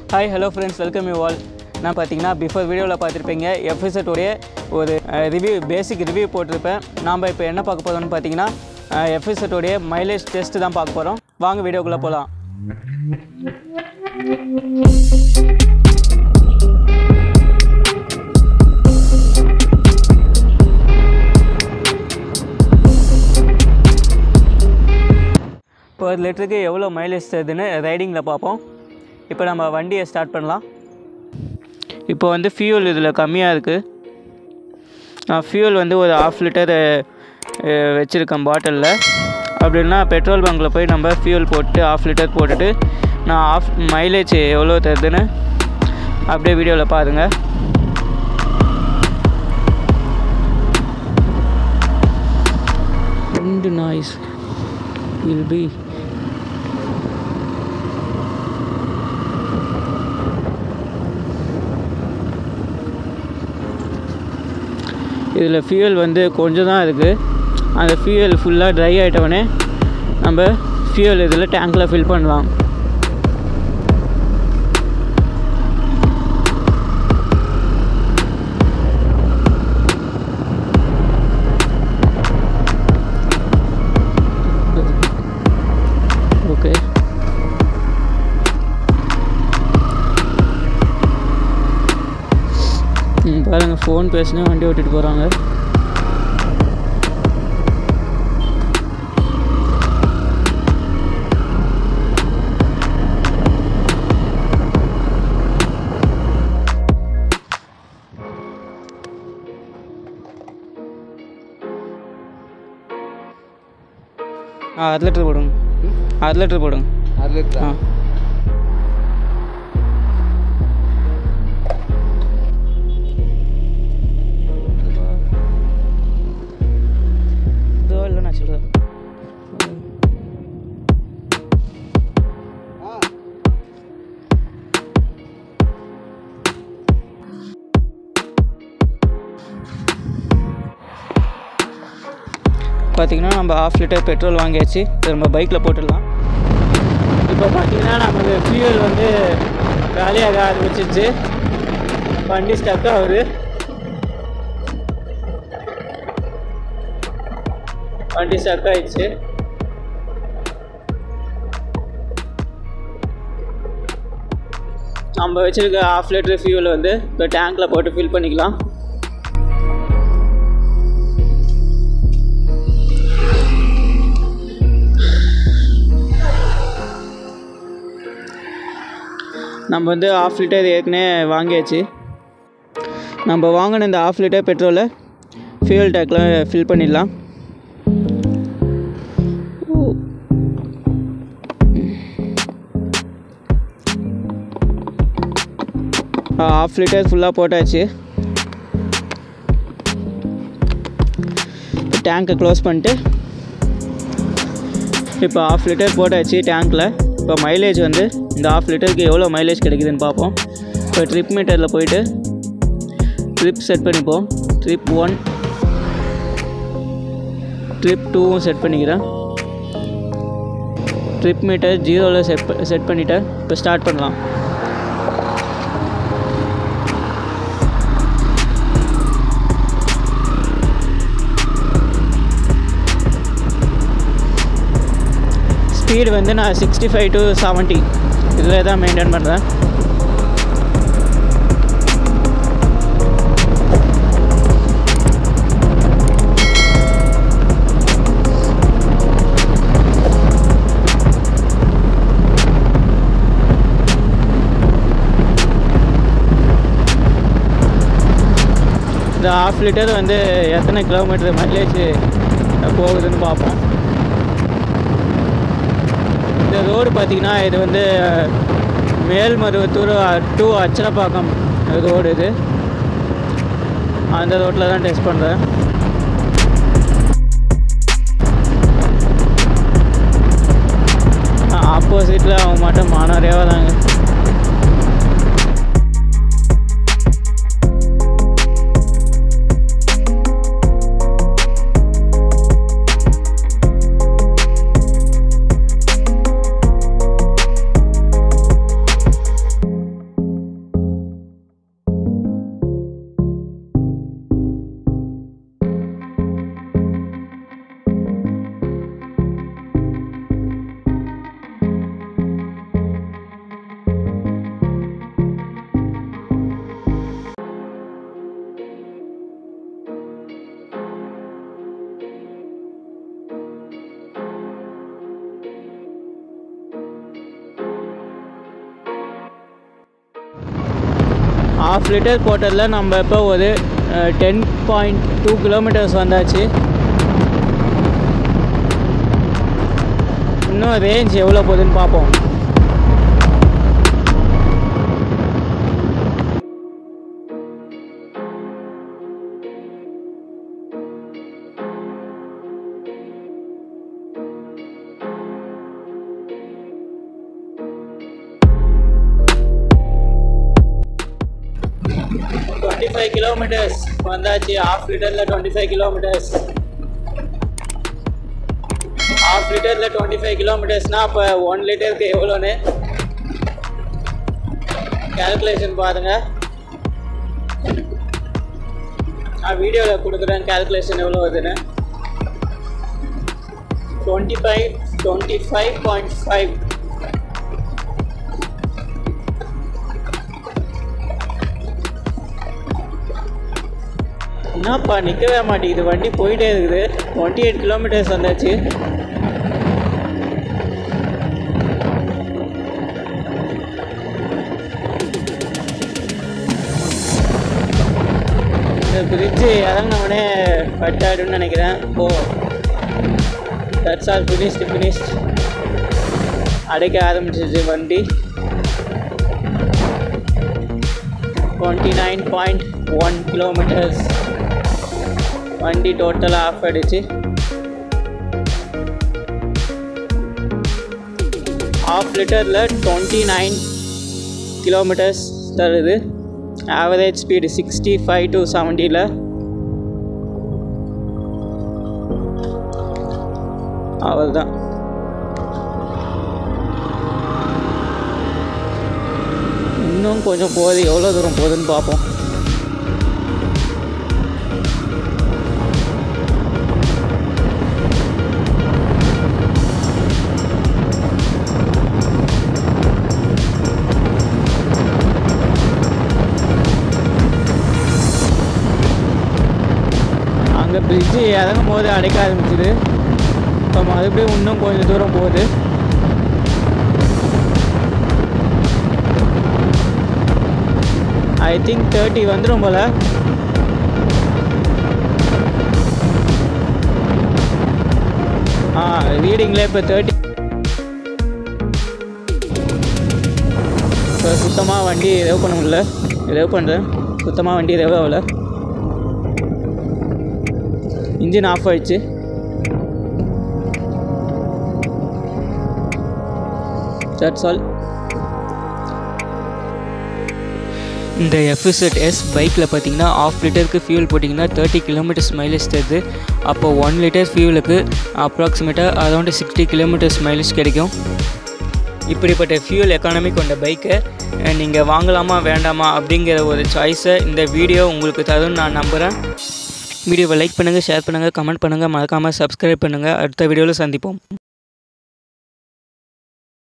hi hello friends welcome you all நான் பார்த்தீங்கன்னா before வீடியோவில் பார்த்துருப்பீங்க எஃப்எஸ்எட்டோடைய ஒரு ரிவ்யூ பேசிக் ரிவ்யூ போட்டிருப்பேன் நாம் இப்போ என்ன பார்க்க போகிறோம்னு பார்த்தீங்கன்னா எஃப்எஸ்எட்டோடைய மைலேஜ் டெஸ்ட் தான் பார்க்க போகிறோம் வாங்க வீடியோக்குள்ளே போகலாம் பர் லிட்டருக்கு எவ்வளோ மைலேஜ் தருதுன்னு ரைடிங்கில் பார்ப்போம் இப்போ நம்ம வண்டியை ஸ்டார்ட் பண்ணலாம் இப்போ வந்து ஃபியூல் இதில் கம்மியாக இருக்குது நான் ஃபியூல் வந்து ஒரு ஆஃப் லிட்டர் வச்சுருக்கேன் பாட்டிலில் அப்படின்னா பெட்ரோல் பங்கில் போய் நம்ம ஃபியூல் போட்டு ஆஃப் லிட்டர் போட்டுட்டு நான் ஆஃப் மைலேஜ் எவ்வளோ தருதுன்னு அப்படியே வீடியோவில் பாருங்கள் ரெண்டு நாய்ஸ் வில் பி இதில் ஃபியூல் வந்து கொஞ்சம் தான் இருக்குது அந்த ஃபியூல் ஃபுல்லாக ட்ரை ஆகிட்டவொடனே நம்ம ஃபியூல் இதில் டேங்க்கில் ஃபில் பண்ணலாம் ஓகே ம் பாருங்கள் ஃபோன் பேசினா வண்டி ஓட்டிட்டு போகிறாங்க ஆ அரை லிட்டர் போடுங்க அரை லிட்டர் போடுங்க அரை லிட்டரா ஆ இதோ இல்லை நான் சொல்கிறேன் பார்த்தீங்கன்னா நம்ம ஆஃப் லிட்டர் பெட்ரோல் வாங்கியாச்சு இதை நம்ம பைக்கில் போட்டுடலாம் இப்போ பார்த்தீங்கன்னா நமக்கு ஃபியூல் வந்து காலியாக ஆரம்பிச்சிருச்சு வண்டி ஸ்டக் ஆகுது வண்டி ஸ்டக் ஆயிடுச்சு நம்ம வச்சுருக்க ஆஃப் லிட்டர் ஃபியூல் வந்து இப்போ டேங்க்கில் போட்டு ஃபில் பண்ணிக்கலாம் நம்ம வந்து ஆஃப் லிட்டர் ஏற்கனவே வாங்கியாச்சு நம்ம வாங்கின இந்த ஆஃப் லிட்டர் பெட்ரோலை ஃபியூல் டேக்கில் ஃபில் பண்ணிடலாம் ஆஃப் லிட்டர் ஃபுல்லாக போட்டாச்சு டேங்கை க்ளோஸ் பண்ணிட்டு இப்போ ஆஃப் லிட்டர் போட்டாச்சு டேங்க்கில் இப்போ மைலேஜ் வந்து இந்த ஆஃப் லிட்டருக்கு எவ்வளோ மைலேஜ் கிடைக்குதுன்னு பார்ப்போம் இப்போ ட்ரிப் மீட்டரில் போயிட்டு ட்ரிப் செட் பண்ணிப்போம் ட்ரிப் ஒன் ட்ரிப் டூவும் செட் பண்ணிக்கிறேன் ட்ரிப் மீட்டர் ஜீரோவில் செட் செட் பண்ணிவிட்டேன் இப்போ ஸ்டார்ட் பண்ணலாம் ஸ்பீடு வந்து நான் சிக்ஸ்டி ஃபைவ் டு செவன்ட்டி இதில் தான் மெயின்டைன் பண்ணுறேன் இந்த ஆஃப் லிட்டர் வந்து எத்தனை கிலோமீட்டர் மைலேஜ் போகுதுன்னு பார்ப்போம் இந்த ரோடு பார்த்தீங்கன்னா இது வந்து மேல்மருவத்தூர் டு அச்சலப்பாக்கம் ரோடு இது அந்த ரோட்டில் தான் டெஸ்ட் பண்ணுறேன் ஆப்போசிட்டில் அவங்க மட்டும் மானாரியாவாக தாங்க ஆஃப் லிட்டர் போட்டதில் நம்ம இப்போ ஒரு டென் பாயிண்ட் டூ கிலோமீட்டர்ஸ் வந்தாச்சு இன்னும் ரேஞ்ச் எவ்வளோ போகுதுன்னு பார்ப்போம் டுவெண்ட்டி ஃபைவ் கிலோமீட்டர்ஸ் வந்தாச்சு ஆஃப் லிட்டரில் டுவெண்ட்டி ஃபைவ் கிலோமீட்டர்ஸ் ஆஃப் லிட்டரில் டுவெண்ட்டி ஃபைவ் கிலோமீட்டர்ஸ்னால் அப்போ ஒன் லிட்டருக்கு எவ்வளோன்னு கேல்குலேஷன் பாருங்கள் நான் வீடியோவில் கொடுக்குறேன் கேல்குலேஷன் எவ்வளோ வருதுன்னு twenty five twenty five point five என்னப்பா நிற்கவே மாட்டேங்குது வண்டி போயிட்டே இருக்குது டுவெண்ட்டி எயிட் கிலோமீட்டர்ஸ் வந்தாச்சு இந்த பிரிட்ஜு இறங்கினவுடனே கட் ஆகிடும்னு நினைக்கிறேன் oh that's all finished finished அடைக்க ஆரம்பிச்சிச்சு வண்டி twenty nine point one kilometres வண்டி டோட்டலாக ஆஃப் ஆகிடுச்சு ஆஃப் லிட்டரில் டுவெண்ட்டி நைன் கிலோமீட்டர்ஸ் தருது average speed sixty five to செவன்ட்டியில் அவ்வளோதான் இன்னும் கொஞ்சம் போகுது எவ்வளோ தூரம் போகுதுன்னு பார்ப்போம் அங்கே பிரிட்ஜு இறங்கும் போது அடைக்க ஆரம்பிச்சுது இப்போ மறுபடியும் இன்னும் கொஞ்சம் தூரம் போகுது ஐ திங்க் தேர்ட்டி வந்துடும் போல் ஆ ரீடிங்கில் இப்போ தேர்ட்டி இப்போ சுத்தமாக வண்டி ரெவ் பண்ண முடியல ரெவ் பண்ணுறேன் சுத்தமாக வண்டி ரெவ் ஆகல இன்ஜின் ஆஃப் ஆயிடுச்சு தட்ஸ் ஆல் இந்த எஃப்இசட் எஸ் பைக்கில் பார்த்தீங்கன்னா ஆஃப் லிட்டருக்கு ஃபியூல் போட்டிங்கன்னா தேர்ட்டி கிலோமீட்டர்ஸ் மைலேஜ் தருது அப்போ ஒன் லிட்டர் ஃபியூலுக்கு அப்ராக்சிமேட்டாக அரௌண்ட் சிக்ஸ்டி கிலோமீட்டர்ஸ் மைலேஜ் கிடைக்கும் இப்படிப்பட்ட ஃபியூல் எக்கானமி கொண்ட பைக்கை நீங்கள் வாங்கலாமா வேண்டாமா அப்படிங்கிற ஒரு சாய்ஸை இந்த வீடியோ உங்களுக்கு தரும்னு நான் நம்புகிறேன் வீடியோவை லைக் பண்ணுங்கள் ஷேர் பண்ணுங்கள் கமெண்ட் பண்ணுங்கள் மறக்காமல் சப்ஸ்கிரைப் பண்ணுங்கள் அடுத்த வீடியோவில் சந்திப்போம்